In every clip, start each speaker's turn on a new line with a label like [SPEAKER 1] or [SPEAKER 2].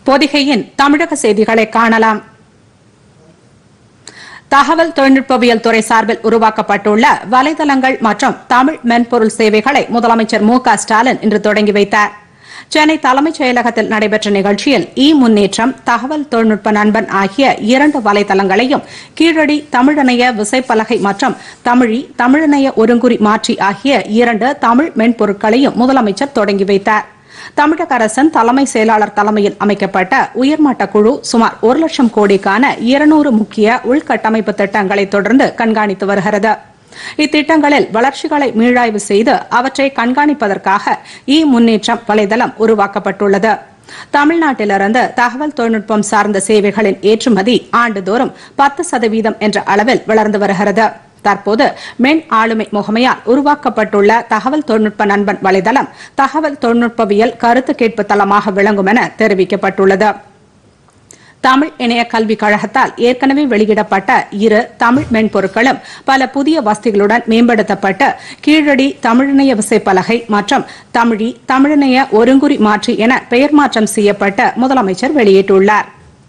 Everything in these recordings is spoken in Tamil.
[SPEAKER 1] பொதிகையின் தமிழக செய்திகளை காணலாம் தகவல் தொழில்நுட்பவியல் துறை சார்பில் உருவாக்கப்பட்டுள்ள வலைதளங்கள் மற்றும் தமிழ் மென்பொருள் சேவைகளை முதலமைச்சர் மு க ஸ்டாலின் இன்று தொடங்கி வைத்தார் சென்னை தலைமைச் செயலகத்தில் நடைபெற்ற நிகழ்ச்சியில் இ முன்னேற்றம் தகவல் தொழில்நுட்ப நண்பன் ஆகிய இரண்டு வலைதளங்களையும் கீழடி தமிழனைய விசைப்பலகை மற்றும் தமிழி தமிழனைய ஒருங்குறி மாற்றி ஆகிய இரண்டு தமிழ் மென்பொருட்களையும் முதலமைச்சர் தொடங்கி வைத்தார் தமிழக அரசின் தலைமை செயலாளர் தலைமையில் அமைக்கப்பட்ட உயர்மட்ட குழு சுமார் ஒரு லட்சம் கோடிக்கான இருநூறு முக்கிய உள்கட்டமைப்பு திட்டங்களை தொடர்ந்து கண்காணித்து வருகிறது இத்திட்டங்களில் வளர்ச்சிகளை மீளாய்வு செய்து அவற்றை கண்காணிப்பதற்காக இ முன்னேற்றம் வலைதளம் உருவாக்கப்பட்டுள்ளது தமிழ்நாட்டிலிருந்து தகவல் தொழில்நுட்பம் சார்ந்த சேவைகளின் ஏற்றுமதி ஆண்டுதோறும் பத்து சதவீதம் என்ற அளவில் வளர்ந்து வருகிறது தற்போது மென் ஆளுமை முகமையால் உருவாக்கப்பட்டுள்ள தகவல் தொழில்நுட்ப நண்பன் வலைதளம் தகவல் தொழில்நுட்பவியல் கருத்து கேட்பு தளமாக விளங்கும் என தெரிவிக்கப்பட்டுள்ளது தமிழ் இணைய கல்விக் கழகத்தால் ஏற்கனவே வெளியிடப்பட்ட இரு தமிழ் மென்பொருட்களும் பல புதிய வசதிகளுடன் மேம்படுத்தப்பட்டு கீழடி தமிழிணைய விசைப்பலகை மற்றும் தமிழி தமிழிணைய ஒருங்குறி மாற்றி என பெயர் மாற்றம் செய்யப்பட்டு முதலமைச்சர் வெளியிட்டுள்ளார்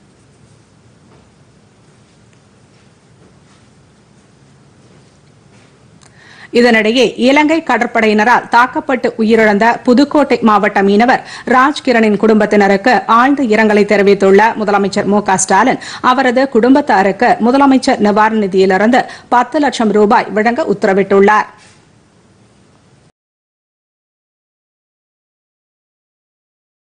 [SPEAKER 1] இதனிடையே இலங்கை கடற்படையினரால் தாக்கப்பட்டு உயிரிழந்த புதுக்கோட்டை மாவட்ட மீனவர் ராஜ்கிரணின் குடும்பத்தினருக்கு ஆழ்ந்த இரங்கலை தெரிவித்துள்ள முதலமைச்சர் மு க ஸ்டாலின் அவரது குடும்பத்தாருக்கு முதலமைச்சர் நிவாரண நிதியிலிருந்து பத்து லட்சம் ரூபாய் வழங்க உத்தரவிட்டுள்ளார்